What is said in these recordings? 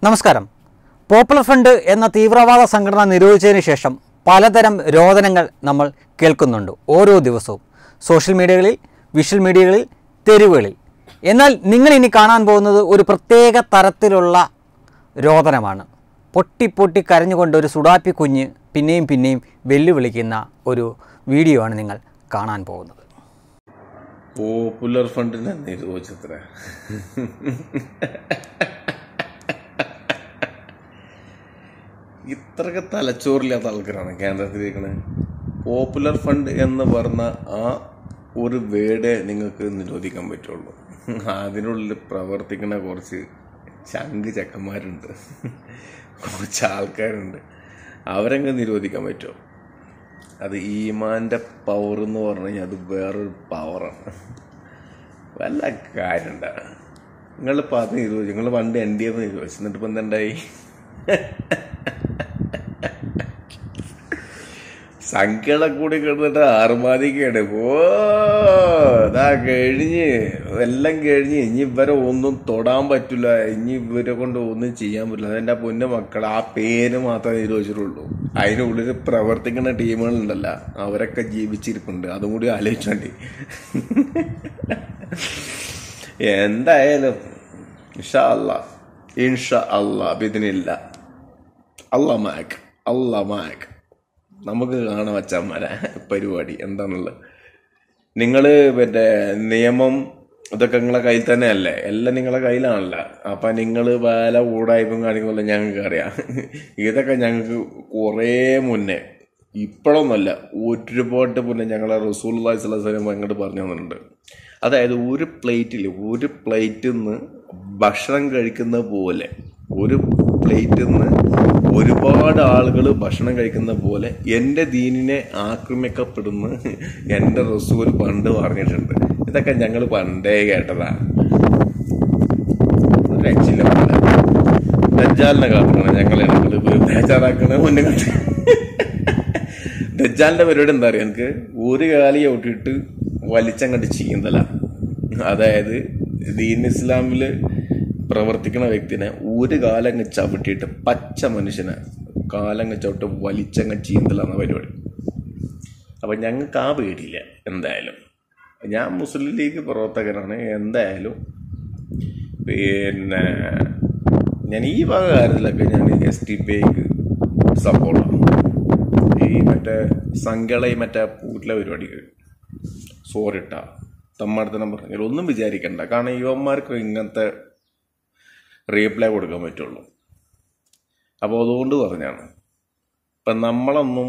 നമസ്കാരം popular front എന്ന തീവ്രവാദ സംഘടന നിരോധിച്ചതിന് ശേഷം പലതരം രോദനങ്ങൾ നമ്മൾ കേൾക്കുന്നുണ്ട് ഓരോ ദിവസവും സോഷ്യൽ മീഡിയകളിൽ വിഷ്വൽ മീഡിയകളിൽ തെരുവുകളിൽ എന്നാൽ നിങ്ങൾ ഇനി കാണാൻ പോകുന്നത് ഒരു പ്രത്യേക തരത്തിലുള്ള രോദനമാണ് പൊട്ടി പൊട്ടി കരഞ്ഞുകൊണ്ട് ഒരു സുഡാപ്പി കുഞ്ഞ് പിന്നെയും പിന്നെയും വെല്ലുവിളിക്കുന്ന ഒരു വീഡിയോ ആണ് നിങ്ങൾ കാണാൻ പോകുന്നത് പോപ്പുലർ ഫണ്ടിനെ നിരോധിച്ചത്ര ഇത്രയൊക്കെ തലച്ചോറില്ലാത്ത ആൾക്കാരാണ് കേന്ദ്രത്തിലിരിക്കുന്നത് പോപ്പുലർ ഫണ്ട് എന്ന് പറഞ്ഞ ആ ഒരു വേർഡേ നിങ്ങൾക്ക് നിരോധിക്കാൻ പറ്റുള്ളൂ അതിനുള്ളിൽ പ്രവർത്തിക്കുന്ന കുറച്ച് ചങ്ക് ചെക്കന്മാരുണ്ട് കുറച്ച് ആൾക്കാരുണ്ട് അവരങ്ങ് നിരോധിക്കാൻ പറ്റുമോ അത് ഈമാന്റെ പവർ എന്ന് പറഞ്ഞു കഴിഞ്ഞാൽ അത് വേറൊരു പവറാണ് വല്ല കാര്യണ്ട നിങ്ങൾ അത് നിരോധിച്ചു നിങ്ങൾ പണ്ട് എൻ്റെ നിരോധിച്ചു എന്നിട്ട് ഇപ്പം എന്തുണ്ടായി സംഖ്യകളെ കൂടി കിടന്നിട്ട് ആറുമാതിക്കാണ് ഓ ഇതാ കഴിഞ്ഞ് എല്ലാം കഴിഞ്ഞ് ഇനി ഇവരെ ഒന്നും തൊടാൻ പറ്റില്ല ഇനി ഇവരെ കൊണ്ട് ഒന്നും ചെയ്യാൻ പറ്റില്ല അതെന്റെ പൊന്നു മക്കൾ ആ പേര് മാത്രമേ നിരോധിച്ചിട്ടുള്ളൂ അതിനുള്ളിൽ പ്രവർത്തിക്കുന്ന ടീമുകളുണ്ടല്ല അവരൊക്കെ ജീവിച്ചിരിപ്പുണ്ട് അതും കൂടി ആലോചിച്ചോണ്ടി എന്തായാലും ഇൻഷാ അല്ലാ ഇൻഷാ അല്ലാ ഇതിനില്ല അല്ലാ മാക് അല്ലാ മാക് നമുക്ക് കാണാൻ വച്ചമ്മരെ പരിപാടി എന്താണുള്ളത് നിങ്ങൾ മറ്റേ നിയമം ഇതൊക്കെ നിങ്ങളെ കയ്യിൽ തന്നെയല്ലേ എല്ലാം നിങ്ങളെ കയ്യിലാണല്ലോ അപ്പൊ നിങ്ങൾ പല ഊടായ്പും കാണിക്കുമല്ലോ ഞങ്ങൾക്ക് അറിയാം ഇതൊക്കെ ഞങ്ങൾക്ക് കുറേ മുന്നേ ഇപ്പോഴൊന്നുമല്ല ഒരുപാട് മുന്നേ ഞങ്ങളെ റസൂൽ സ്വലം അങ്ങോട്ട് പറഞ്ഞു തന്നിട്ടുണ്ട് അതായത് ഒരു പ്ലേറ്റിൽ ഒരു പ്ലേറ്റിൽ നിന്ന് ഭക്ഷണം കഴിക്കുന്ന പോലെ ഒരു പ്ലേറ്റിൽ നിന്ന് ഒരുപാട് ആളുകൾ ഭക്ഷണം കഴിക്കുന്ന പോലെ എൻ്റെ ദീനിനെ ആക്രമിക്കപ്പെടുന്ന എൻ്റെ റസൂൽ പണ്ട് പറഞ്ഞിട്ടുണ്ട് ഇതൊക്കെ ഞങ്ങൾ പണ്ടേ കേട്ടതാണ് ഒരു രക്ഷയില്ല പണ്ട് ദജ്ജാലിനെ കാട്ടണം ഞങ്ങൾ ഞങ്ങൾ ബേജാറാക്കണ മുന്നേ കണ്ട് ദജ്ജാലിന്റെ പരിപാടി എന്താ അറിയാം എനിക്ക് ഒരു കാലി ചവിട്ടിയിട്ട് വലിച്ചങ്ങോട്ട് ചെയ്യുന്നതല്ല അതായത് ദീൻ ഇസ്ലാമില് പ്രവർത്തിക്കുന്ന വ്യക്തിനെ ഒരു കാലങ്ങ് ചവിട്ടിയിട്ട് പച്ച മനുഷ്യനെ കാലങ്ങ് ചവിട്ട് വലിച്ചങ്ങ് ചെയ്യുന്നതല്ല പരിപാടി അപ്പൊ ഞങ്ങൾക്ക് ആ പേടിയില്ല എന്തായാലും ഞാൻ മുസ്ലിം ലീഗ് പ്രവർത്തകനാണ് എന്തായാലും പിന്നെ ഞാൻ ഈ വക കാര്യത്തിലൊക്കെ ഞാൻ എസ് ടി പി ഐക്ക് സപ്പോർട്ടാണ് ഈ മറ്റേ സംഘളയും മറ്റേ പൂട്ടിലെ പരിപാടിക്ക് സോറിട്ട തമ്മാടത്തനം പറഞ്ഞാൽ ഒന്നും വിചാരിക്കണ്ട കാരണം യുവന്മാർക്ക് ഇങ്ങനത്തെ റീപ്ലൈ കൊടുക്കാൻ പറ്റുള്ളൂ അപ്പോൾ അതുകൊണ്ട് പറഞ്ഞാണ് ഇപ്പം നമ്മളൊന്നും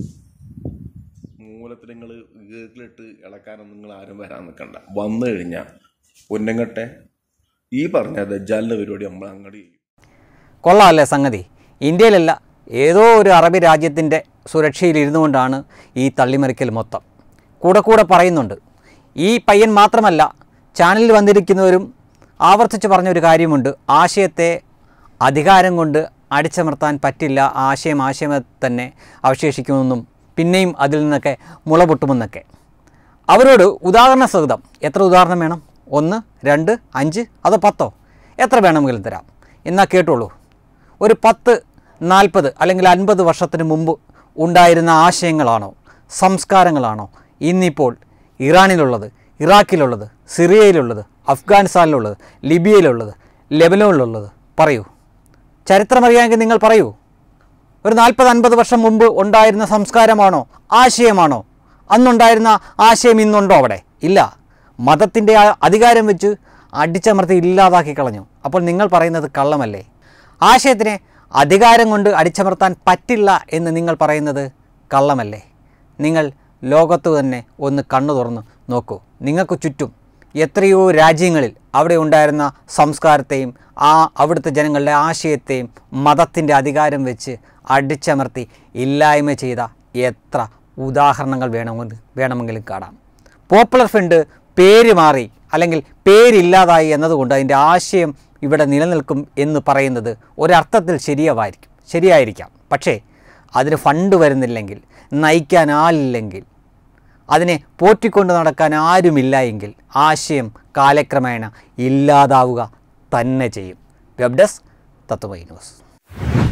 മൂലത്തിൽ നിങ്ങൾ വീട്ടിലിട്ട് ഇളക്കാനൊന്നും നിങ്ങൾ ആരും വരാൻ നിൽക്കണ്ട വന്നു കഴിഞ്ഞാൽ പൊന്നങ്ങട്ടെ ഈ പറഞ്ഞ ദജ്ജാലിൻ്റെ പരിപാടി നമ്മൾ അങ്ങോട്ട് ചെയ്യും കൊള്ളാമല്ലേ സംഗതി ഇന്ത്യയിലല്ല ഏതോ ഒരു അറബി രാജ്യത്തിൻ്റെ സുരക്ഷയിൽ ഇരുന്നു കൊണ്ടാണ് ഈ തള്ളിമറിക്കൽ മൊത്തം കൂടെ കൂടെ പറയുന്നുണ്ട് ഈ പയ്യൻ മാത്രമല്ല ചാനലിൽ വന്നിരിക്കുന്നവരും ആവർത്തിച്ച് പറഞ്ഞ ഒരു കാര്യമുണ്ട് ആശയത്തെ അധികാരം കൊണ്ട് അടിച്ചമർത്താൻ പറ്റില്ല ആശയം ആശയം തന്നെ അവശേഷിക്കുമെന്നും പിന്നെയും അതിൽ നിന്നൊക്കെ മുള പൊട്ടുമെന്നൊക്കെ അവരോട് ഉദാഹരണ സഹിതം എത്ര ഉദാഹരണം വേണം ഒന്ന് രണ്ട് അഞ്ച് അതോ പത്തോ എത്ര വേണമെങ്കിലും തരാം എന്നാൽ കേട്ടോളൂ ഒരു പത്ത് നാൽപ്പത് അല്ലെങ്കിൽ അൻപത് വർഷത്തിന് മുമ്പ് ഉണ്ടായിരുന്ന ആശയങ്ങളാണോ സംസ്കാരങ്ങളാണോ ഇന്നിപ്പോൾ ഇറാനിലുള്ളത് ഇറാഖിലുള്ളത് സിറിയയിലുള്ളത് അഫ്ഗാനിസ്ഥാനിലുള്ളത് ലിബിയയിലുള്ളത് ലെബനോണിലുള്ളത് പറയൂ ചരിത്രമറിയാമെങ്കിൽ നിങ്ങൾ പറയൂ ഒരു നാൽപ്പത് അൻപത് വർഷം മുമ്പ് ഉണ്ടായിരുന്ന സംസ്കാരമാണോ ആശയമാണോ അന്നുണ്ടായിരുന്ന ആശയം ഇന്നുണ്ടോ അവിടെ ഇല്ല മതത്തിൻ്റെ ആ അധികാരം വെച്ച് അടിച്ചമർത്തി ഇല്ലാതാക്കി കളഞ്ഞു അപ്പോൾ നിങ്ങൾ പറയുന്നത് കള്ളമല്ലേ ആശയത്തിനെ അധികാരം കൊണ്ട് അടിച്ചമർത്താൻ പറ്റില്ല എന്ന് നിങ്ങൾ പറയുന്നത് കള്ളമല്ലേ നിങ്ങൾ ലോകത്ത് തന്നെ ഒന്ന് കണ്ണു തുറന്ന് നോക്കൂ നിങ്ങൾക്ക് ചുറ്റും എത്രയോ രാജ്യങ്ങളിൽ അവിടെ ഉണ്ടായിരുന്ന സംസ്കാരത്തെയും ആ അവിടുത്തെ ജനങ്ങളുടെ ആശയത്തെയും മതത്തിൻ്റെ അധികാരം വെച്ച് അടിച്ചമർത്തി ഇല്ലായ്മ ചെയ്ത എത്ര ഉദാഹരണങ്ങൾ വേണമെന്ന് വേണമെങ്കിലും കാണാം പോപ്പുലർ ഫ്രണ്ട് പേര് മാറി അല്ലെങ്കിൽ പേരില്ലാതായി എന്നതുകൊണ്ട് അതിൻ്റെ ആശയം ഇവിടെ നിലനിൽക്കും എന്ന് പറയുന്നത് ഒരർത്ഥത്തിൽ ശരിയാവായിരിക്കും ശരിയായിരിക്കാം പക്ഷേ അതിന് ഫണ്ട് വരുന്നില്ലെങ്കിൽ നയിക്കാൻ ആളില്ലെങ്കിൽ അതിനെ പോറ്റിക്കൊണ്ട് നടക്കാൻ ആരുമില്ല എങ്കിൽ ആശയം കാലക്രമേണ ഇല്ലാതാവുക തന്നെ ചെയ്യും വെബ് ഡെസ്ക് തത്വമൈ ന്യൂസ്